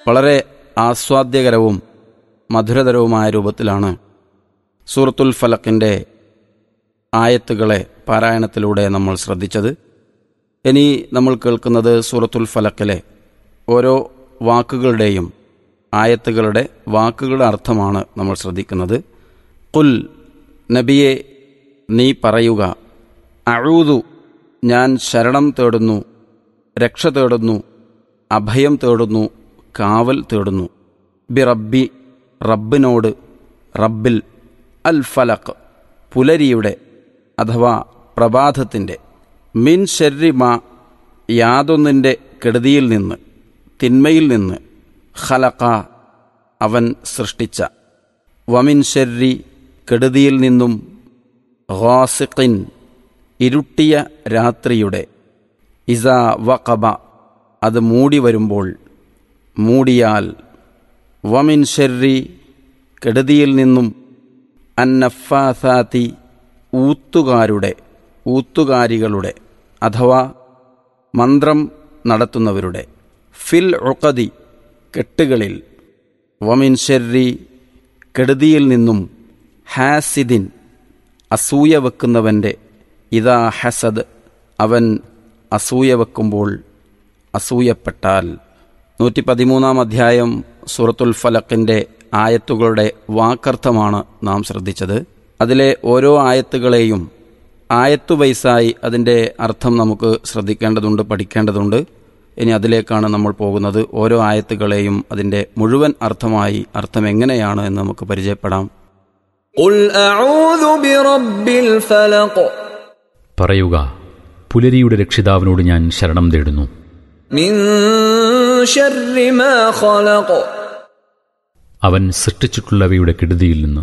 വളരെ ആസ്വാദ്യകരവും മധുരതരവുമായ രൂപത്തിലാണ് സൂറത്തുൽ ഫലക്കിൻ്റെ ആയത്തുകളെ പാരായണത്തിലൂടെ നമ്മൾ ശ്രദ്ധിച്ചത് ഇനി നമ്മൾ കേൾക്കുന്നത് സൂറത്തുൽ ഫലക്കിലെ ഓരോ വാക്കുകളുടെയും ആയത്തുകളുടെ വാക്കുകളുടെ അർത്ഥമാണ് നമ്മൾ ശ്രദ്ധിക്കുന്നത് കുൽ നബിയെ നീ പറയുക അഴൂതു ഞാൻ ശരണം തേടുന്നു രക്ഷ തേടുന്നു അഭയം തേടുന്നു കാവൽ തേടുന്നു ബി റബ്ബി റബ്ബിനോട് റബ്ബിൽ അൽ ഫലഖ് പുലരിയുടെ അഥവാ പ്രഭാതത്തിൻ്റെ മിൻ ഷെരിമ യാതൊന്നിൻ്റെ കെടുതിയിൽ നിന്ന് തിന്മയിൽ നിന്ന് ഖലഖ അവൻ സൃഷ്ടിച്ച വമിൻ ഷെരി കെടുതിയിൽ നിന്നും ഖാസിഖിൻ ഇരുട്ടിയ രാത്രിയുടെ ഇസ വഖബ അത് മൂടി വരുമ്പോൾ മൂടിയാൽ വമിൻ ഷെറി കെടുതിയിൽ നിന്നും അന്നഫാസാത്തി ഊത്തുകാരുടെ ഊത്തുകാരികളുടെ അഥവാ മന്ത്രം നടത്തുന്നവരുടെ ഫിൽ ഉഖദി കെട്ടുകളിൽ വമിൻ ഷെറി കെടുതിയിൽ നിന്നും ഹാസിദിൻ അസൂയ വെക്കുന്നവൻ്റെ ഇതാ ഹസദ് അവൻ അസൂയ വെക്കുമ്പോൾ അസൂയപ്പെട്ടാൽ നൂറ്റി പതിമൂന്നാം അധ്യായം സൂറത്തുൽ ഫലക്കിൻ്റെ ആയത്തുകളുടെ വാക്കർത്ഥമാണ് നാം ശ്രദ്ധിച്ചത് അതിലെ ഓരോ ആയത്തുകളെയും ആയത്തു വയസ്സായി അതിൻ്റെ അർത്ഥം നമുക്ക് ശ്രദ്ധിക്കേണ്ടതുണ്ട് പഠിക്കേണ്ടതുണ്ട് ഇനി അതിലേക്കാണ് നമ്മൾ പോകുന്നത് ഓരോ ആയത്തുകളെയും അതിൻ്റെ മുഴുവൻ അർത്ഥമായി അർത്ഥം എങ്ങനെയാണ് എന്ന് നമുക്ക് പരിചയപ്പെടാം قل أعوذ برب الفلق പറയുക പുലരിയുടെ രക്ഷിതാവിനോട് ഞാൻ ശരണം തേടുന്നു من شر ما خلق അവൻ സൃഷ്ടിച്ചിട്ടുള്ളവയുടെ കെടുതിയിൽ നിന്ന്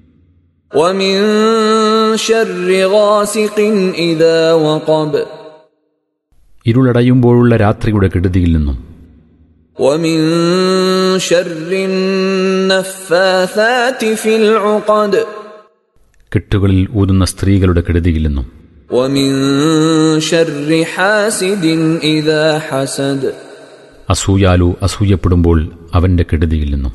ومن شر غاسق إذا وقب ഇരുളടയുമ്പോഴുള്ള രാത്രിയുടെ കെടുതിയിൽ നിന്നും ومن شر النفاثات في العقد കെട്ടുകളിൽ ഊതുന്ന സ്ത്രീകളുടെ കെടുതിയിൽ നിന്നും ومن شر حاسد إذا حسد അസൂയാലു അസൂയപ്പെടുമ്പോൾ അവന്റെ കെടുതിയിൽ നിന്നും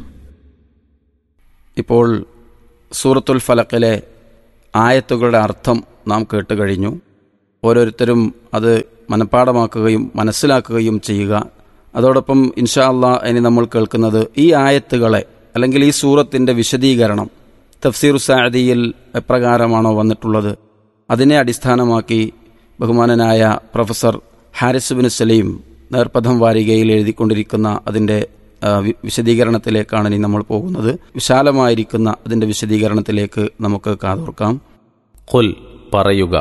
ഇപ്പോൾ സൂറത്തുൽ ഫലക്കിലെ ആയത്തുകളുടെ അർത്ഥം നാം കേട്ട് കഴിഞ്ഞു ഓരോരുത്തരും അത് മനഃപ്പാടമാക്കുകയും മനസ്സിലാക്കുകയും ചെയ്യുക അതോടൊപ്പം ഇൻഷാ അള്ളാ ഇനി നമ്മൾ കേൾക്കുന്നത് ഈ ആയത്തുകളെ അല്ലെങ്കിൽ ഈ സൂറത്തിൻ്റെ വിശദീകരണം തഫ്സീർ സാദിയിൽ എപ്രകാരമാണോ വന്നിട്ടുള്ളത് അതിനെ അടിസ്ഥാനമാക്കി ബഹുമാനനായ പ്രൊഫസർ ഹാരിസ് ബിൻ സലീം നേർപ്പഥം വാരികയിൽ എഴുതിക്കൊണ്ടിരിക്കുന്ന അതിൻ്റെ ആ, വി- വിശദീകരണത്തിലേക്കാണ് ഇനി നമ്മൾ പോകുന്നത് വിശാലമായിരിക്കുന്ന അതിൻ്റെ വിശദീകരണത്തിലേക്ക് നമുക്ക് കാതോർക്കാം ഖുൽ പറയുക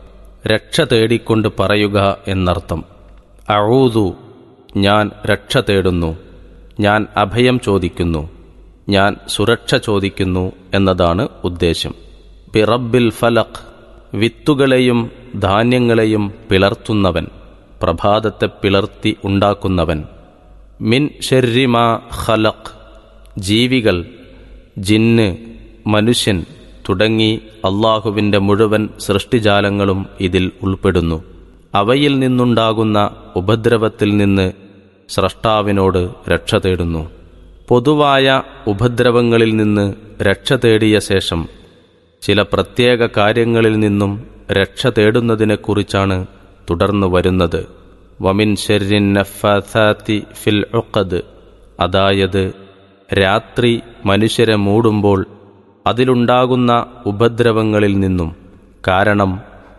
രക്ഷ തേടിക്കൊണ്ട് പറയുക എന്നർത്ഥം അഴൂതു ഞാൻ രക്ഷ തേടുന്നു ഞാൻ അഭയം ചോദിക്കുന്നു ഞാൻ സുരക്ഷ ചോദിക്കുന്നു എന്നതാണ് ഉദ്ദേശം ബിറബിൽ ഫലഖ് വിത്തുകളെയും ധാന്യങ്ങളെയും പിളർത്തുന്നവൻ പ്രഭാതത്തെ പിളർത്തി ഉണ്ടാക്കുന്നവൻ മിൻ ഷെരിമ ഖലഖ് ജീവികൾ ജിന്ന് മനുഷ്യൻ തുടങ്ങി അള്ളാഹുവിൻ്റെ മുഴുവൻ സൃഷ്ടിജാലങ്ങളും ഇതിൽ ഉൾപ്പെടുന്നു അവയിൽ നിന്നുണ്ടാകുന്ന ഉപദ്രവത്തിൽ നിന്ന് സ്രഷ്ടാവിനോട് രക്ഷ തേടുന്നു പൊതുവായ ഉപദ്രവങ്ങളിൽ നിന്ന് രക്ഷ തേടിയ ശേഷം ചില പ്രത്യേക കാര്യങ്ങളിൽ നിന്നും രക്ഷ തേടുന്നതിനെക്കുറിച്ചാണ് തുടർന്നു വരുന്നത് വമിൻ ഷെരിൻ നഫാത്തി ഫിൽ ഉഖദ് അതായത് രാത്രി മനുഷ്യരെ മൂടുമ്പോൾ അതിലുണ്ടാകുന്ന ഉപദ്രവങ്ങളിൽ നിന്നും കാരണം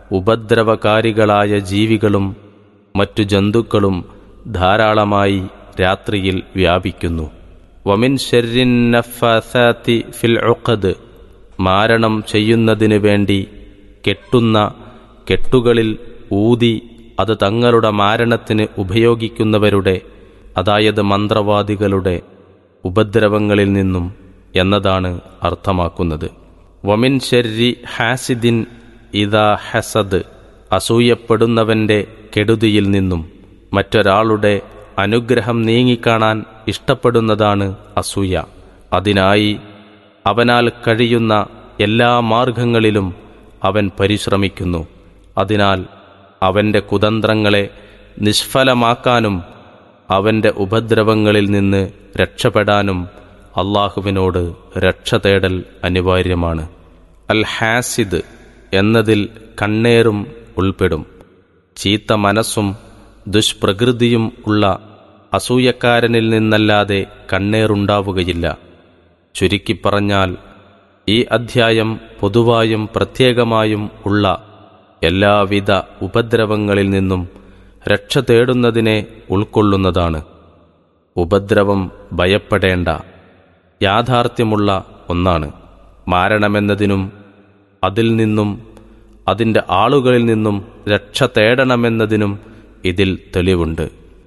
ഉപദ്രവകാരികളായ ജീവികളും മറ്റു ജന്തുക്കളും ധാരാളമായി രാത്രിയിൽ വ്യാപിക്കുന്നു വമിൻ ഷെരിൻ നഫാത്തി ഫിൽ ഉഖദ് മാരണം ചെയ്യുന്നതിനു വേണ്ടി കെട്ടുന്ന കെട്ടുകളിൽ ഊതി അത് തങ്ങളുടെ മാരണത്തിന് ഉപയോഗിക്കുന്നവരുടെ അതായത് മന്ത്രവാദികളുടെ ഉപദ്രവങ്ങളിൽ നിന്നും എന്നതാണ് അർത്ഥമാക്കുന്നത് വമിൻ ഷെരി ഹാസിദിൻ ഇതാ ഹസദ് അസൂയപ്പെടുന്നവന്റെ കെടുതിയിൽ നിന്നും മറ്റൊരാളുടെ അനുഗ്രഹം നീങ്ങിക്കാണാൻ ഇഷ്ടപ്പെടുന്നതാണ് അസൂയ അതിനായി അവനാൽ കഴിയുന്ന എല്ലാ മാർഗങ്ങളിലും അവൻ പരിശ്രമിക്കുന്നു അതിനാൽ അവന്റെ കുതന്ത്രങ്ങളെ നിഷ്ഫലമാക്കാനും അവന്റെ ഉപദ്രവങ്ങളിൽ നിന്ന് രക്ഷപ്പെടാനും അള്ളാഹുവിനോട് രക്ഷ തേടൽ അനിവാര്യമാണ് അൽ ഹാസിദ് എന്നതിൽ കണ്ണേറും ഉൾപ്പെടും ചീത്ത മനസ്സും ദുഷ്പ്രകൃതിയും ഉള്ള അസൂയക്കാരനിൽ നിന്നല്ലാതെ കണ്ണേറുണ്ടാവുകയില്ല ചുരുക്കിപ്പറഞ്ഞാൽ ഈ അധ്യായം പൊതുവായും പ്രത്യേകമായും ഉള്ള എല്ലാവിധ ഉപദ്രവങ്ങളിൽ നിന്നും രക്ഷ തേടുന്നതിനെ ഉൾക്കൊള്ളുന്നതാണ് ഉപദ്രവം ഭയപ്പെടേണ്ട യാഥാർത്ഥ്യമുള്ള ഒന്നാണ് മാരണമെന്നതിനും അതിൽ നിന്നും അതിൻ്റെ ആളുകളിൽ നിന്നും രക്ഷ തേടണമെന്നതിനും ഇതിൽ തെളിവുണ്ട്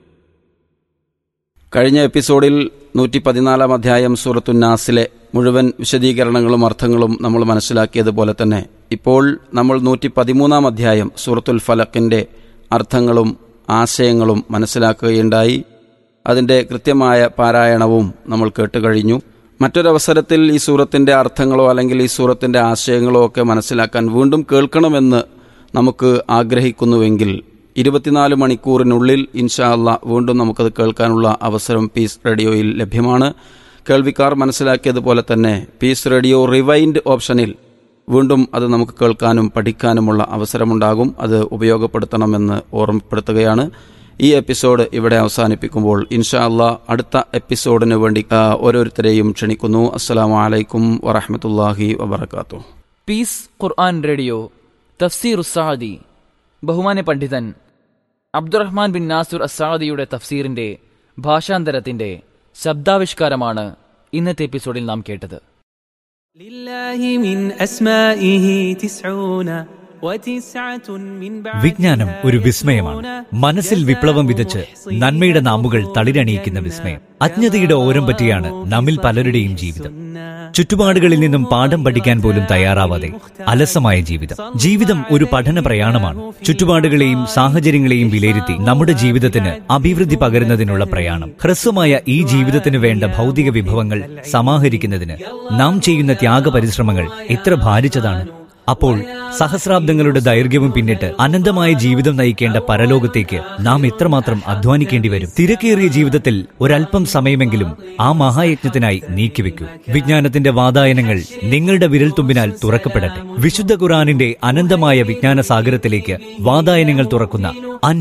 കഴിഞ്ഞ എപ്പിസോഡിൽ നൂറ്റി പതിനാലാം അധ്യായം സൂറത്തുന്നാസിലെ മുഴുവൻ വിശദീകരണങ്ങളും അർത്ഥങ്ങളും നമ്മൾ മനസ്സിലാക്കിയതുപോലെ തന്നെ ഇപ്പോൾ നമ്മൾ നൂറ്റി പതിമൂന്നാം അധ്യായം സൂറത്തുൽ ഫലക്കിന്റെ അർത്ഥങ്ങളും ആശയങ്ങളും മനസ്സിലാക്കുകയുണ്ടായി അതിന്റെ കൃത്യമായ പാരായണവും നമ്മൾ കേട്ടുകഴിഞ്ഞു മറ്റൊരവസരത്തിൽ ഈ സൂറത്തിന്റെ അർത്ഥങ്ങളോ അല്ലെങ്കിൽ ഈ സൂറത്തിന്റെ ആശയങ്ങളോ ഒക്കെ മനസ്സിലാക്കാൻ വീണ്ടും കേൾക്കണമെന്ന് നമുക്ക് ആഗ്രഹിക്കുന്നുവെങ്കിൽ ഇരുപത്തിനാല് മണിക്കൂറിനുള്ളിൽ ഇൻഷാ അല്ല വീണ്ടും നമുക്കത് കേൾക്കാനുള്ള അവസരം പീസ് റേഡിയോയിൽ ലഭ്യമാണ് കേൾവിക്കാർ മനസ്സിലാക്കിയതുപോലെ തന്നെ പീസ് റേഡിയോ റിവൈൻഡ് ഓപ്ഷനിൽ വീണ്ടും അത് നമുക്ക് കേൾക്കാനും പഠിക്കാനുമുള്ള അവസരമുണ്ടാകും അത് ഉപയോഗപ്പെടുത്തണമെന്ന് ഓർമ്മപ്പെടുത്തുകയാണ് ഈ എപ്പിസോഡ് ഇവിടെ അവസാനിപ്പിക്കുമ്പോൾ ഇൻഷാ അല്ല അടുത്ത എപ്പിസോഡിന് വേണ്ടി ആ, ഓരോരുത്തരെയും ക്ഷണിക്കുന്നു അസ്സലാമു അലൈക്കും വറഹമത്തല്ലാഹി വബർക്കാത്തു പീസ് ഖുർആൻ റേഡിയോ തഫ്സീർ ഉസ്സാദി ബഹുമാന്യ പണ്ഡിതൻ അബ്ദുറഹ്മാൻ ബിൻ നാസുർ അസാദിയുടെ തഫ്സീറിന്റെ ഭാഷാന്തരത്തിന്റെ ശബ്ദാവിഷ്കാരമാണ് ഇന്നത്തെ എപ്പിസോഡിൽ നാം കേട്ടത് لله من أسمائه تسعون وتسعة من بعد വിജ്ഞാനം ഒരു വിസ്മയമാണ് മനസ്സിൽ വിപ്ലവം വിതച്ച് നന്മയുടെ നാമ്പുകൾ തളിരണിയിക്കുന്ന വിസ്മയം അജ്ഞതയുടെ ഓരം പറ്റിയാണ് നമ്മിൽ പലരുടെയും ജീവിതം ചുറ്റുപാടുകളിൽ നിന്നും പാഠം പഠിക്കാൻ പോലും തയ്യാറാവാതെ അലസമായ ജീവിതം ജീവിതം ഒരു പഠന പ്രയാണമാണ് ചുറ്റുപാടുകളെയും സാഹചര്യങ്ങളെയും വിലയിരുത്തി നമ്മുടെ ജീവിതത്തിന് അഭിവൃദ്ധി പകരുന്നതിനുള്ള പ്രയാണം ഹ്രസ്വമായ ഈ ജീവിതത്തിന് വേണ്ട ഭൗതിക വിഭവങ്ങൾ സമാഹരിക്കുന്നതിന് നാം ചെയ്യുന്ന ത്യാഗ പരിശ്രമങ്ങൾ എത്ര ഭാരിച്ചതാണ് അപ്പോൾ സഹസ്രാബ്ദങ്ങളുടെ ദൈർഘ്യവും പിന്നിട്ട് അനന്തമായ ജീവിതം നയിക്കേണ്ട പരലോകത്തേക്ക് നാം എത്രമാത്രം അധ്വാനിക്കേണ്ടി വരും തിരക്കേറിയ ജീവിതത്തിൽ ഒരല്പം സമയമെങ്കിലും ആ മഹായജ്ഞത്തിനായി നീക്കിവെക്കൂ വിജ്ഞാനത്തിന്റെ വാതായനങ്ങൾ നിങ്ങളുടെ വിരൽത്തുമ്പിനാൽ തുറക്കപ്പെടട്ടെ വിശുദ്ധ ഖുറാനിന്റെ അനന്തമായ വിജ്ഞാന സാഗരത്തിലേക്ക് വാതായനങ്ങൾ തുറക്കുന്ന